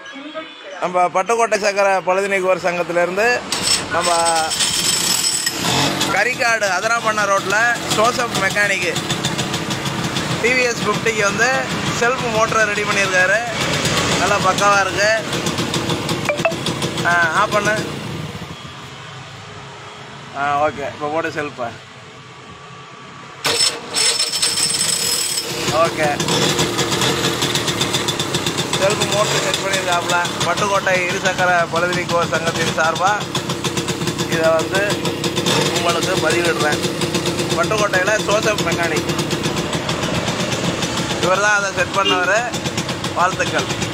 நம்ம பட்டுக்கோட்டை சக்கரை பழுதுநீக்குவர் சங்கத்திலேருந்து நம்ம கரிக்காடு அதராமண்ணா ரோட்டில் சோசப் மெக்கானிக்கு டிவிஎஸ் ஃபிஃப்டிக்கு வந்து செல்ஃப் மோட்டரை ரெடி பண்ணியிருக்காரு நல்லா பக்காவாக இருக்கு ஆ ஆஃப் பண்ணு ஆ ஓகே இப்போ போட்டு selfie okay self motor set பண்ணியிருக்காப்புல பட்டுக்கோட்டை இருசக்கர பழுதுநீக்குவர் சங்கத்தின் சார்பாக இதை வந்து உங்களுக்கு பதிவிடுறேன் பட்டுக்கோட்டையில் சோசப் மெக்கானிக் இவர் தான் அதை செட் பண்ணவர் வாழ்த்துக்கள்